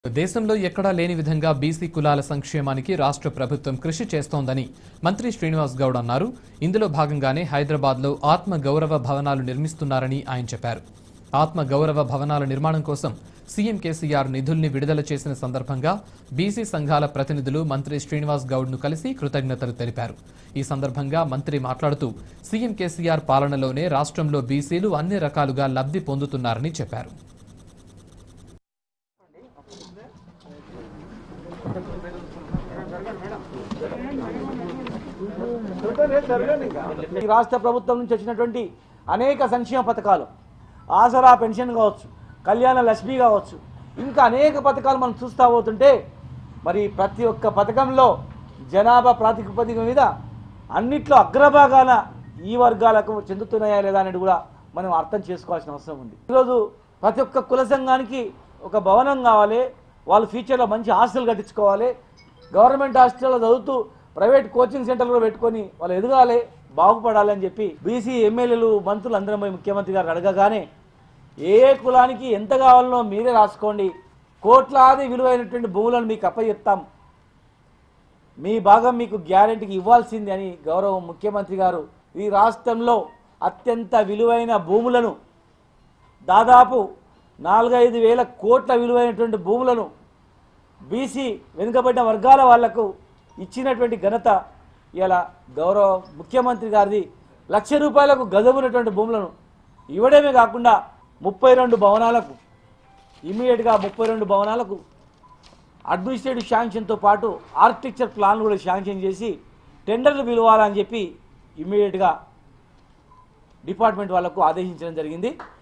దేశంలో ఎక్కడా లేని విధంగా బీసీ కులాల సంక్షేమానికి రాష్ట్ర ప్రభుత్వం కృషి చేస్తోందని మంత్రి శ్రీనివాస్ గౌడ్ అన్నారు ఇందులో భాగంగానే హైదరాబాద్లో ఆత్మ గౌరవ భవనాలు నిర్మిస్తున్నారని ఆయన చెప్పారు ఆత్మ గౌరవ భవనాల నిర్మాణం కోసం సీఎం కేసీఆర్ నిధుల్ని విడుదల చేసిన సందర్భంగా బీసీ సంఘాల ప్రతినిధులు మంత్రి శ్రీనివాస్ గౌడ్ను కలిసి కృతజ్ఞతలు తెలిపారు ఈ సందర్భంగా మంత్రి మాట్లాడుతూ సీఎం కేసీఆర్ పాలనలోనే రాష్ట్రంలో బీసీలు అన్ని రకాలుగా లబ్ధి పొందుతున్నారని చెప్పారు ఈ రాష్ట్ర ప్రభుత్వం నుంచి వచ్చినటువంటి అనేక సంక్షేమ పథకాలు ఆసరా పెన్షన్ కావచ్చు కళ్యాణ లక్ష్మి కావచ్చు ఇంకా అనేక పథకాలు మనం చూస్తూ పోతుంటే మరి ప్రతి ఒక్క పథకంలో జనాభా ప్రాతిపదిక మీద అన్నిట్లో అగ్రభాగాన ఈ వర్గాలకు చెందుతున్నాయా లేదా అనేది కూడా మనం అర్థం చేసుకోవాల్సిన అవసరం ఉంది ఈరోజు ప్రతి ఒక్క కుల సంఘానికి ఒక భవనం కావాలి వాళ్ళు ఫ్యూచర్లో మంచి హాస్టల్ కట్టించుకోవాలి గవర్నమెంట్ హాస్టల్లో చదువుతూ ప్రైవేట్ కోచింగ్ సెంటర్లు కూడా పెట్టుకొని వాళ్ళు ఎదగాలి బాగుపడాలి అని చెప్పి బీసీ ఎమ్మెల్యేలు మంత్రులు అందరం పోయి ముఖ్యమంత్రి గారు అడగగానే ఏ ఏ కులానికి ఎంత కావాలనో మీరే రాసుకోండి కోట్లాది విలువైనటువంటి భూములను మీకు అప్పచెప్తాం మీ భాగం మీకు గ్యారెంటీకి ఇవ్వాల్సింది అని గౌరవ ముఖ్యమంత్రి గారు ఈ రాష్ట్రంలో అత్యంత విలువైన భూములను దాదాపు నాలుగైదు వేల కోట్ల విలువైనటువంటి భూములను బీసీ వెనుకబడిన వర్గాల వాళ్లకు ఇచ్చినటువంటి ఘనత ఇలా గౌరవ ముఖ్యమంత్రి గారిది లక్ష రూపాయలకు గదవునటువంటి భూములను ఇవ్వడమే కాకుండా ముప్పై రెండు భవనాలకు ఇమీడియట్గా ముప్పై రెండు భవనాలకు అడ్మినిస్ట్రేటివ్ శాంక్షన్తో పాటు ఆర్కిటెక్చర్ ప్లాన్ కూడా శాంక్షన్ చేసి టెండర్లు పిలవాలని చెప్పి ఇమీడియట్గా డిపార్ట్మెంట్ వాళ్ళకు ఆదేశించడం జరిగింది